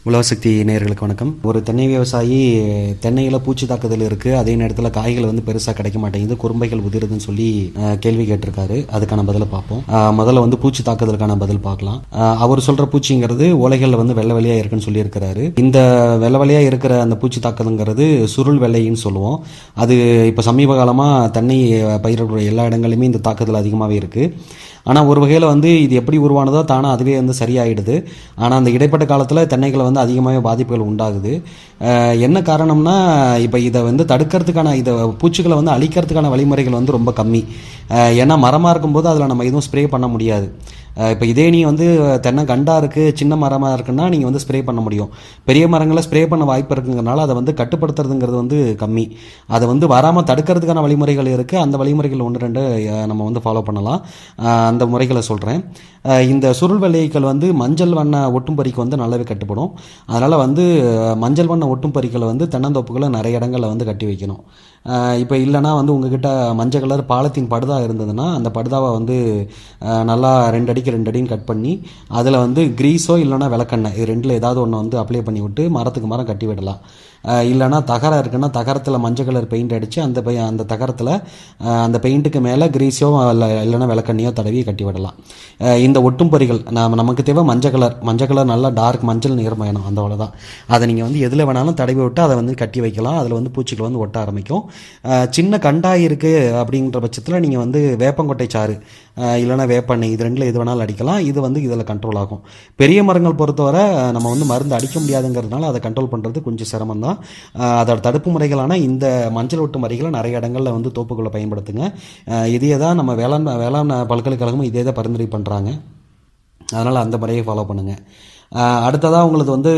உலகசக்தி நேயர்களுக்கு வணக்கம் ஒரு தென்னை விவசாயி தென்னையில் பூச்சி தாக்குதல் இருக்குது அதே நேரத்தில் காய்கள் வந்து பெருசாக கிடைக்க மாட்டேங்குது குறும்பைகள் உதிருதுன்னு சொல்லி அஹ், கேள்வி கேட்டிருக்காரு அதுக்கான பதிலை பார்ப்போம் அஹ், முதல்ல வந்து பூச்சி தாக்குதலுக்கான பதில் பார்க்கலாம் அஹ், அவர் சொல்கிற பூச்சிங்கிறது ஓலைகளில் வந்து வெள்ளை வெள்ளையாக இருக்குன்னு சொல்லியிருக்கிறாரு இந்த வெள்ளை வெள்ளையாக இருக்கிற அந்த பூச்சி தாக்குதல்ங்கிறது சுருள் வெள்ளைன்னு சொல்லுவோம் அது இப்போ சமீப காலமாக தென்னை பயிரிடக்கூடிய எல்லா இடங்களிலுமே இந்த தாக்குதல் அதிகமாகவே இருக்குது ஆனால் ஒரு வகையில் வந்து இது எப்படி உருவானதோ தானாக அதுவே வந்து சரியாயிடுது ஆனால் அந்த இடைப்பட்ட காலத்தில் தென்னைகளை வந்து அதிகமாகவே பாதிப்புகள் உண்டாகுது அஹ் என்ன காரணம்னா இப்போ இதை வந்து தடுக்கிறதுக்கான இதை பூச்சிகளை வந்து அழிக்கிறதுக்கான வழிமுறைகள் வந்து ரொம்ப கம்மி அஹ் ஏன்னா மரமாக இருக்கும்போது அதில் நம்ம எதுவும் ஸ்ப்ரே பண்ண முடியாது இப்போ இதே நீ வந்து தென்னை கண்டா இருக்குது சின்ன மரமாக இருக்குன்னா நீங்கள் வந்து ஸ்ப்ரே பண்ண முடியும் பெரிய மரங்களை ஸ்ப்ரே பண்ண வாய்ப்பு இருக்குங்கிறனால அதை வந்து கட்டுப்படுத்துறதுங்கிறது வந்து கம்மி அதை வந்து வராமல் தடுக்கிறதுக்கான வழிமுறைகள் இருக்குது அந்த வழிமுறைகள் ஒன்று ரெண்டு அஹ், நம்ம வந்து ஃபாலோ பண்ணலாம் அஹ், அந்த முறைகளை சொல்கிறேன் இந்த சுருள் வெள்ளைகள் வந்து மஞ்சள் வண்ண ஒட்டும் பறிக்கு வந்து நல்லாவே கட்டுப்படும் அதனால் வந்து அஹ், மஞ்சள் வண்ண ஒட்டும் பறிக்களை வந்து தென்னந்தோப்புகளை நிறைய இடங்களில் வந்து கட்டி வைக்கணும் இப்போ இல்லைன்னா வந்து உங்ககிட்ட மஞ்சள் கலர் பாலத்தின் படுதா இருந்ததுன்னா அந்த படுதாவை வந்து அஹ், நல்லா ரெண்டு அடிக்கு ரெண்டு அடின்னு கட் பண்ணி அதில் வந்து கிரீஸோ இல்லைன்னா விளக்கெண்ணெய் இது ரெண்டில் ஏதாவது ஒன்று வந்து அப்ளை பண்ணி விட்டு மரத்துக்கு மரம் கட்டி விடலாம் அஹ், இல்லைன்னா தகரம் இருக்குன்னா தகரத்தில் மஞ்சள் கலர் பெயிண்ட் அடித்து அந்த பெ அந்த தகரத்தில் அந்த பெயிண்ட்டுக்கு மேலே கிரீஸோ இல்லை இல்லைன்னா விளக்கெண்ணையோ தடவி கட்டி விடலாம் அஹ், இந்த ஒட்டும் பொறிகள் நம்ம நமக்கு தேவை மஞ்சள் கலர் மஞ்சள் கலர் நல்லா டார்க் மஞ்சள் நிறம் வேணும் அந்த அவ்வளோதான் அதை நீங்கள் வந்து எதில் வேணாலும் தடவி விட்டு அதை வந்து கட்டி வைக்கலாம் அதில் வந்து பூச்சிகள் வந்து ஒட்ட ஆரம்பிக்கும் அஹ், சின்ன கண்டாய் இருக்குது அப்படின்ற பட்சத்தில் நீங்கள் வந்து வேப்பங்கொட்டை சாறு அஹ், இல்லைன்னா வேப்பெண்ணெய் இது ரெண்டில் எது வேணாலும் அடிக்கலாம் இது வந்து இதில் கண்ட்ரோல் ஆகும் பெரிய மரங்கள் பொறுத்தவரை அஹ், நம்ம வந்து மருந்து அடிக்க முடியாதுங்கிறதுனால அதை கண்ட்ரோல் பண்ணுறது கொஞ்சம் சிரமம் தான் அதோட தடுப்பு முறைகளான இந்த மஞ்சள் ஒட்டு முறைகளை நிறைய இடங்களில் வந்து தோப்புக்குள்ளே பயன்படுத்துங்க அஹ், இதையே தான் நம்ம வேளாண் வேளாண் பல்கலைக்கழகமும் இதே தான் பரிந்துரை பண்ணுறாங்க அதனால் அந்த முறையை ஃபாலோ பண்ணுங்கள் அடுத்ததாக உங்களுக்கு வந்து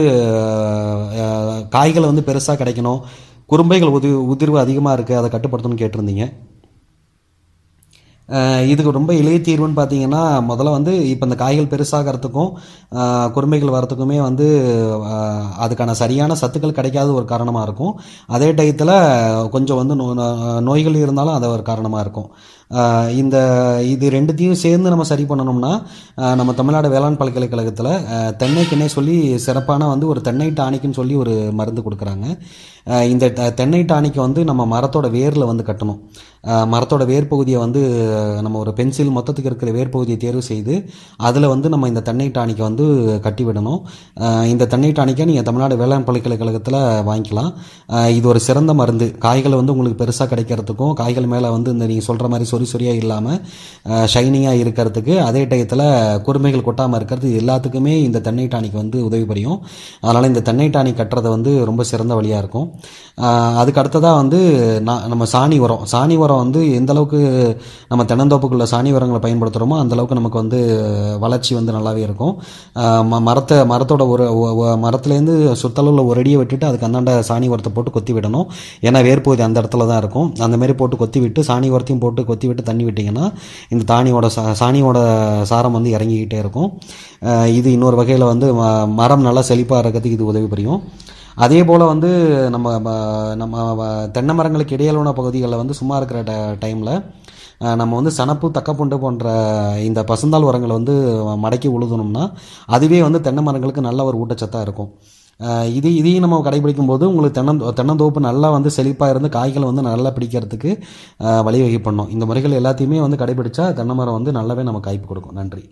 அஹ், காய்களை வந்து பெருசாக கிடைக்கணும் குறும்பைகள் உதி உதிர்வு அதிகமாக இருக்குது அதை கட்டுப்படுத்தணும்னு கேட்டிருந்தீங்க அஹ் இதுக்கு ரொம்ப எளிய தீர்வுன்னு பார்த்தீங்கன்னா முதல்ல வந்து இப்போ இந்த காய்கள் பெருசாகிறதுக்கும் அஹ் குருமைகள் வரத்துக்குமே வந்து அஹ் அதுக்கான சரியான சத்துக்கள் கிடைக்காத ஒரு காரணமாக இருக்கும் அதே டயத்தில் கொஞ்சம் வந்து நோ நோ- நோய்கள் இருந்தாலும் அது ஒரு காரணமாக இருக்கும் அஹ் இந்த இது ரெண்டுத்தையும் சேர்ந்து நம்ம சரி பண்ணணும்னா அஹ் நம்ம தமிழ்நாடு வேளாண் பல்கலைக்கழகத்தில் அஹ் தென்னைக்குன்னே சொல்லி சிறப்பான வந்து ஒரு தென்னை டானிக்குன்னு சொல்லி ஒரு மருந்து கொடுக்குறாங்க அஹ் இந்த த- தென்னை டானிக்கை வந்து நம்ம மரத்தோட வேரில் வந்து கட்டணும் அஹ் மரத்தோட வேர் பகுதியை வந்து அஹ் நம்ம ஒரு பென்சில் மொத்தத்துக்கு இருக்கிற வேர் பகுதியை தேர்வு செய்து அதில் வந்து நம்ம இந்த தென்னை டானிக்கை வந்து கட்டி விடணும் அஹ் இந்த தென்னை டானிக்கை நீங்கள் தமிழ்நாடு வேளாண் பல்கலைக்கழகத்தில் வாங்கிக்கலாம் அஹ் இது ஒரு சிறந்த மருந்து காய்களை வந்து உங்களுக்கு பெருசாக கிடைக்கிறதுக்கும் காய்கள் மேலே வந்து இந்த நீங்கள் சொல்கிற மாதிரி சொறி சொறியாக இல்லாமல் ஷைனிங்காக இருக்கிறதுக்கு அதே டயத்தில் குருமைகள் கொட்டாமல் இருக்கிறது இது எல்லாத்துக்குமே இந்த தென்னை டானிக் வந்து உதவி புரியும் அதனால் இந்த தென்னை டானிக் கட்டுறது வந்து ரொம்ப சிறந்த வழியாக இருக்கும் அஹ் அதுக்கு அடுத்ததாக வந்து நான் நம்ம சாணி உரம் சாணி உரம் வந்து எந்த அளவுக்கு நம்ம தென்னந்தோப்புக்குள்ள சாணி உரங்களை பயன்படுத்துகிறோமோ அந்த அளவுக்கு நமக்கு வந்து வளர்ச்சி வந்து நல்லாவே இருக்கும் அஹ் ம- மரத்தை மரத்தோட ஒரு ஒ- ஒ- மரத்துலேருந்து சுத்தளவில் ஒரு அடியை விட்டுட்டு அதுக்கு அந்தாண்ட சாணி உரத்தை போட்டு கொத்தி விடணும் ஏன்னா வேர்ப்பகுதி அந்த இடத்துல தான் இருக்கும் அந்த மாதிரி போட்டு கொத்தி விட்டு சாணி உரத்தையும் போட்டு கொத்தி விட்டு தண்ணி விட்டிங்கன்னா இந்த தானியோட சா சாணியோட சாரம் வந்து இறங்கிக்கிட்டே இருக்கும் அஹ் இது இன்னொரு வகையில் வந்து ம- மரம் நல்லா செழிப்பாக இருக்கிறதுக்கு இது உதவி புரியும் அதே போல் வந்து நம்ம ம- நம்ம வ- தென்னை மரங்களுக்கு இடையிலான பகுதிகளில் வந்து சும்மா இருக்கிற ட டைமில் நம்ம வந்து சனப்பு தக்கப்புண்டு போன்ற இந்த பசுந்தாள் உரங்களை வந்து மடக்கி உழுதணும்னா அதுவே வந்து தென்னை மரங்களுக்கு நல்ல ஒரு ஊட்டச்சத்தாக இருக்கும் அஹ் இது இதையும் நம்ம கடைபிடிக்கும் போது உங்களுக்கு தென்னம் தென்னந்தோப்பு நல்லா வந்து செழிப்பாக இருந்து காய்களை வந்து நல்லா பிடிக்கிறதுக்கு அஹ் வழிவகை பண்ணும் இந்த முறைகள் எல்லாத்தையுமே வந்து கடைபிடிச்சா தென்னை மரம் வந்து நல்லாவே நம்ம காய்ப்பு கொடுக்கும் நன்றி